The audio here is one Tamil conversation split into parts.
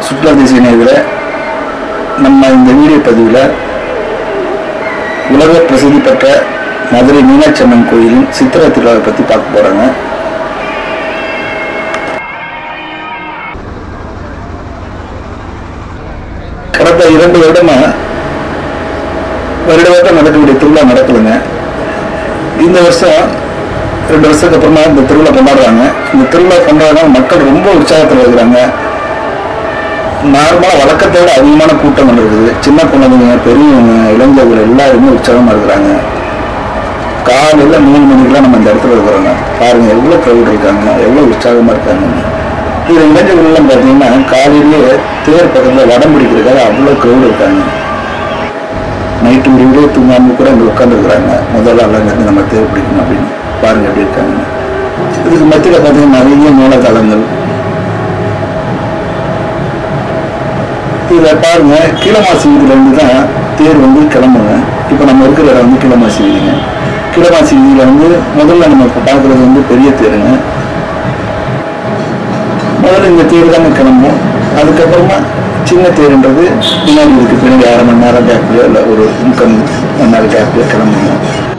சுற்றுலா தேசிய நேயர்களே நம்ம இந்த வீடியோ பதிவில் உலக பிரசித்தி பெற்ற மதுரை மீனாட்சி அம்மன் கோயிலின் சித்திரை திருவிழாவை பற்றி பார்க்க போகிறாங்க கடந்த இரண்டு வருடமா வருட வருடம் நடக்கக்கூடிய திருவிழா நடக்கலைங்க இந்த வருஷம் ரெண்டு வருஷத்துக்கு அப்புறமா இந்த திருவிழா கொண்டாடுறாங்க இந்த திருவிழா கொண்டாடுற மக்கள் ரொம்ப உற்சாகத்தில் இருக்கிறாங்க நார்மலாக வழக்கத்தை விட அதிகமான கூட்டம் இருக்குது சின்ன குழந்தைங்க பெரியவங்க இளைஞர்கள் எல்லாருமே உற்சாகமாக இருக்கிறாங்க காலையில் மூணு மணிக்கெல்லாம் நம்ம இந்த இடத்துல இருக்கிறோங்க பாருங்க எவ்வளோ க்ரௌட் இருக்காங்க எவ்வளோ உற்சாகமாக இருக்காங்க இது இளைஞர்கள்லாம் பார்த்தீங்கன்னா காலையிலேயே தேர் பக்கத்தில் வடம் பிடிக்கிறதுக்காக அவ்வளோ க்ரௌட் இருக்காங்க நைட்டு முடிவிலே தூங்காமல் கூட இங்கே உட்காந்துருக்குறாங்க முதல்ல அலங்கருந்து நம்ம தேர் பிடிக்கணும் அப்படின்னு பாருங்க எப்படி இருக்காங்க இதுக்கு மத்தியில் பார்த்தீங்கன்னா நிறைய மேலதளங்கள் இதில் பாருங்க கீழமாசி வீதியிலேருந்து தான் தேர் வந்து கிளம்புங்க இப்போ நம்ம இருக்கிற இடம் வந்து கீழமாசி வீதிங்க கீழமாசி வீதியில் வந்து முதல்ல நம்ம இப்போ பார்க்குறது வந்து பெரிய தேருங்க முதல்ல இந்த தேர் தாங்க கிளம்பும் அதுக்கப்புறமா சின்ன தேருன்றது பின்னாடி இருக்கு பின்னாடி அரை மணி நேரம் கேப்ல இல்லை ஒரு முக்கால் மணி நேரம் கேப்ல கிளம்புங்க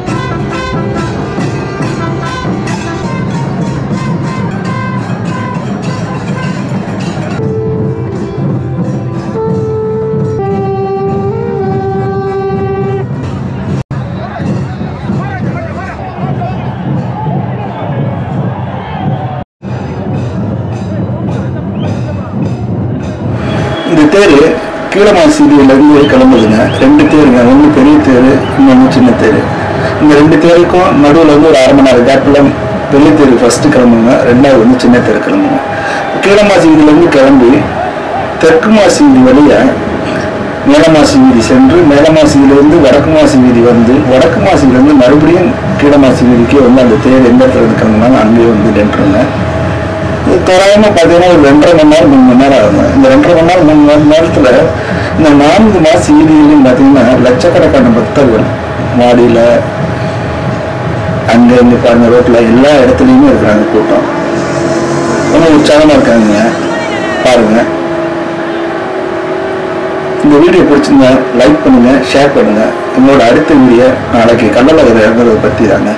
இந்த தேர் கீழமாசி இருந்து கிளம்புதுங்க ரெண்டு தேருங்க ஒன்று பெரிய தேர் இன்னொன்று சின்ன தேர் இந்த ரெண்டு தேருக்கும் நடுவில் வந்து ஒரு அரை மணி நேரம் கேப்பில் பெரிய தேர் ஃபஸ்ட்டு கிளம்புங்க ரெண்டாவது வந்து சின்ன தேர் கிளம்புங்க கீழமாசி வீதியிலேருந்து கிளம்பி தெற்கு மாசி வீதி வழியாக மேலமாசி வீதி சென்று மேலமாசி வீதியிலிருந்து வடக்கு மாசி வீதி வந்து வடக்கு மாசியிலேருந்து மறுபடியும் கீழமாசி வீதிக்கு வந்து அந்த தேர் எந்த இடத்துல இருந்து கிளம்புனாலும் அங்கேயே வந்து நின்றுங்க இது தோராயமாக பார்த்தீங்கன்னா ஒரு ரெண்டரை மணி நேரம் மூணு மணி நேரம் ஆகும் இந்த ரெண்டரை மணி நேரம் மூணு மணி நேரத்தில் இந்த நான்கு மாச வீதியிலையும் பார்த்தீங்கன்னா லட்சக்கணக்கான பக்தர்கள் மாடியில் அங்கே இங்கே பாருங்க ரோட்டில் எல்லா இடத்துலையுமே இருக்கிறாங்க கூட்டம் ரொம்ப உற்சாகமாக இருக்காங்க பாருங்க இந்த வீடியோ பிடிச்சிருந்தா லைக் பண்ணுங்க ஷேர் பண்ணுங்க எங்களோட அடுத்த வீடியோ நாளைக்கு கள்ளழகர் இறங்குறதை பற்றி தாங்க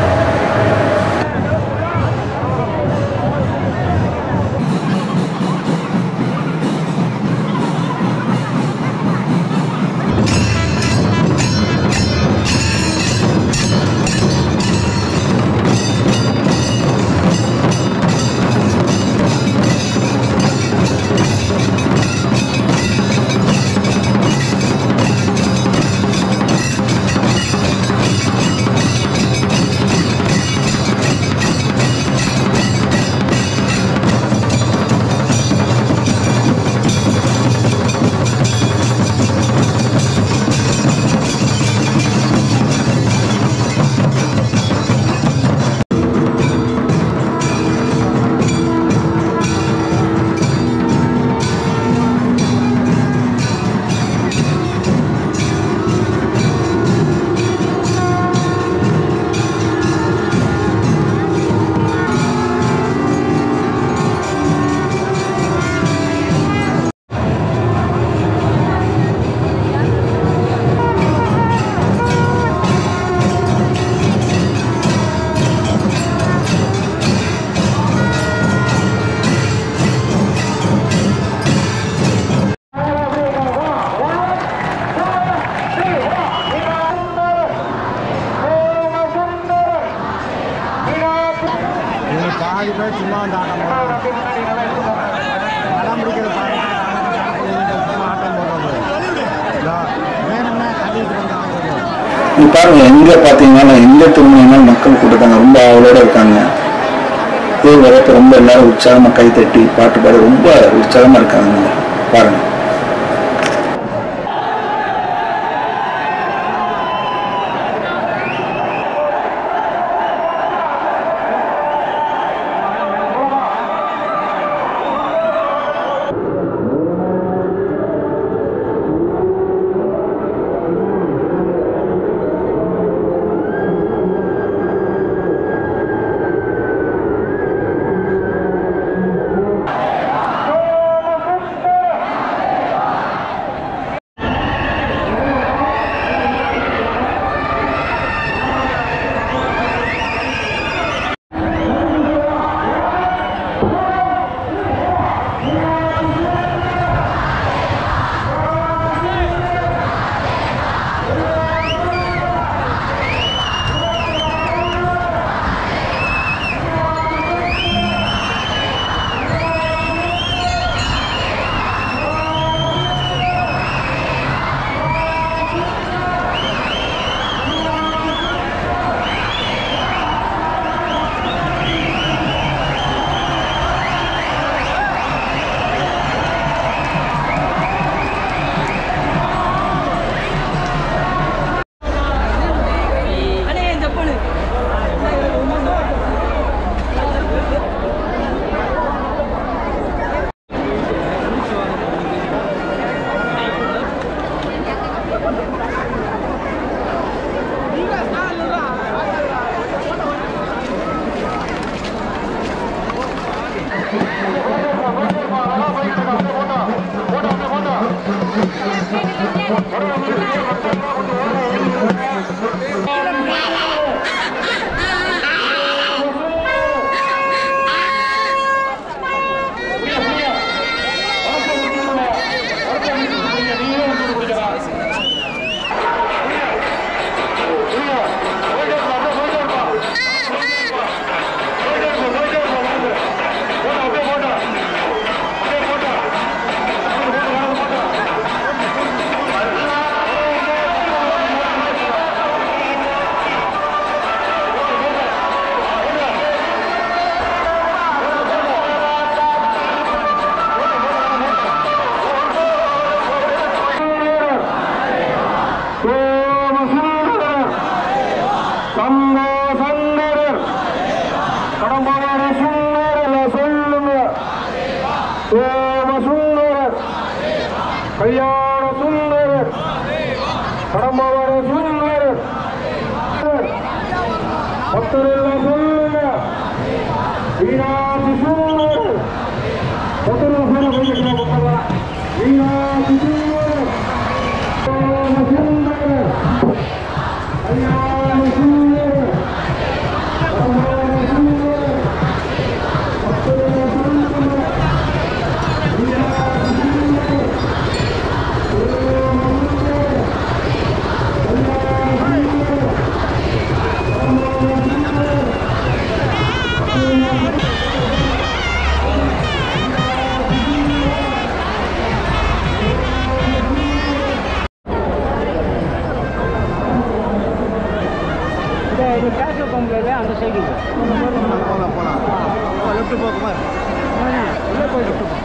இது பாதி பேர் சும்மா வந்து ஆட்டம் போடுறாங்க படம் பிடிக்கிற பாதி சும்மா ஆட்டம் போடுறது இதோ, வேணும்னா கட்டிட்டு வந்தாங்க இது பாருங்க எங்க பாத்தீங்கன்னா எங்க திரும்பினாலும் மக்கள் கூட்டத்தாங்க ரொம்ப அவளோட இருக்காங்க தேர் வரப்ப ரொம்ப எல்லாரும் உற்சாகமா கை தட்டி பாட்டு பாடி ரொம்ப உற்சாகமா இருக்காங்க பாருங்க பக்தர்கள் சொல்லுங்க மீனாட்சி சூழல் பக்தர்கள் சொல்ல போய்க்கிறோம் பக்தர்களா மீனாட்சி சூழல் கல்யாண சூழல் கல்யாண சூழல் பக்தர்கள் சொல்லுங்க மீனாட்சி சூழல் போகலாம் போகலாம் லெஃப்ட் போ குமார் உள்ளே போய் லெஃப்ட் போ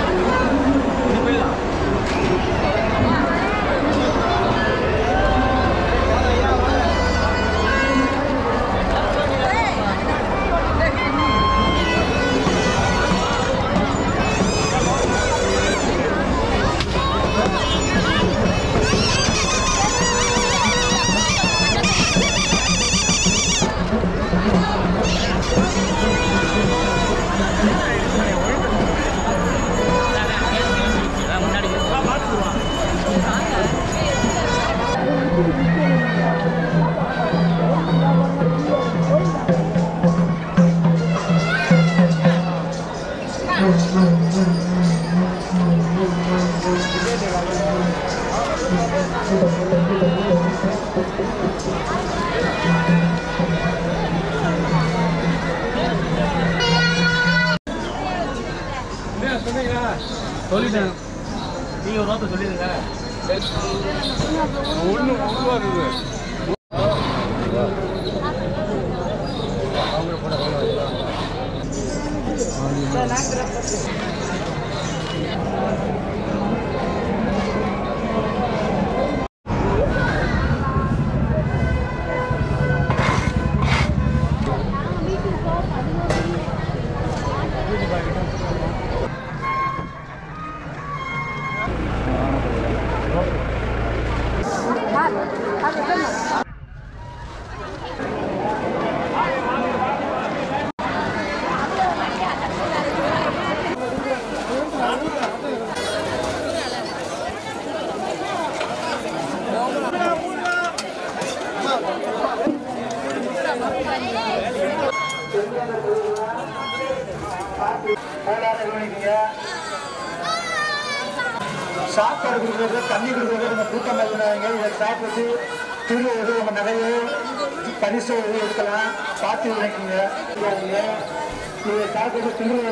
சாப்பாடு கொடுக்குறது தண்ணி கொடுக்குறது நம்ம கூட்டம் இருந்தாங்க இதை சாப்பிட்டு திரு எது நம்ம நிறைய பரிசு எதுவும் எடுக்கலாம் பார்த்து நினைக்குங்க இதை சாப்பிட்டு திரு